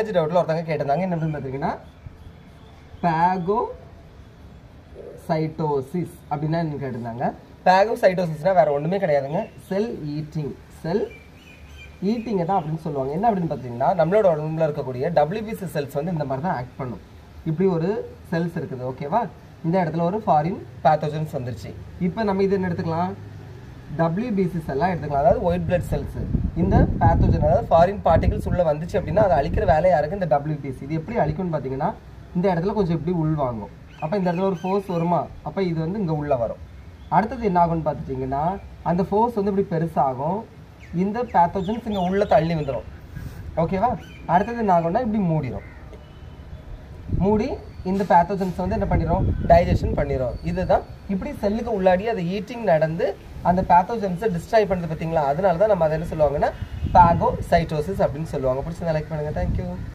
டவுட்டில் ஒருத்தங்க கேட்டிருந்தாங்க என்ன அப்படின்னு பார்த்தீங்கன்னா பேகோ சைட்டோசிஸ் அப்படின்னா என்ன கேட்டிருந்தாங்க பேகோ சைட்டோசிஸ்னா வேற ஒன்றுமே கிடையாதுங்க செல் ஈட்டிங் செல் ஈட்டிங்கை தான் அப்படின்னு சொல்லுவாங்க என்ன அப்படின்னு பார்த்தீங்கன்னா நம்மளோட உடம்புல இருக்கக்கூடிய டபிள்யூபிசி செல்ஸ் வந்து இந்த மாதிரி தான் ஆக்ட் பண்ணும் இப்படி ஒரு செல்ஸ் இருக்குது ஓகேவா இந்த இடத்துல ஒரு ஃபாரின் பேத்தோஜன்ஸ் வந்துருச்சு இப்போ நம்ம இது என்ன எடுத்துக்கலாம் WBC செல்லாம் எடுத்துக்கலாம் அதாவது ஒயிட் பிளட் செல்ஸ் இந்த பேத்தோஜன் அதாவது ஃபாரின் பார்ட்டிகல்ஸ் உள்ள வந்துச்சு அப்படின்னா அதை அழிக்கிற வேலை யாருக்கு இந்த WBC இது எப்படி அழிக்கும்னு பார்த்தீங்கன்னா இந்த இடத்துல கொஞ்சம் இப்படி உள்வாங்கும் அப்போ இந்த இடத்துல ஒரு ஃபோர்ஸ் வருமா அப்போ இது வந்து இங்கே உள்ள வரும் அடுத்தது என்ன ஆகும்னு பார்த்துட்டிங்கன்னா அந்த ஃபோர்ஸ் வந்து இப்படி பெருசாகும் இந்த பேத்தோஜன்ஸ் இங்கே உள்ள தள்ளி வந்துடும் ஓகேவா அடுத்தது என்ன ஆகும்னா இப்படி மூடிடும் மூடி இந்த பேத்தோஜன்ஸ் வந்து என்ன பண்ணிடும் டைஜஷன் பண்ணிடும் இதுதான் இப்படி செல்லுக்கு உள்ளாடி அதை ஈட்டிங் நடந்து அந்த பேத்தோஜன்ஸை டிஸ்ட்ராய் பண்ணுறது பார்த்தீங்களா அதனால தான் நம்ம அதை என்ன சொல்லுவாங்கன்னா பாகோ சைட்டோசிஸ் அப்படின்னு சொல்லுவாங்க பிடிச்சி லைக் பண்ணுங்கள் தேங்க்யூ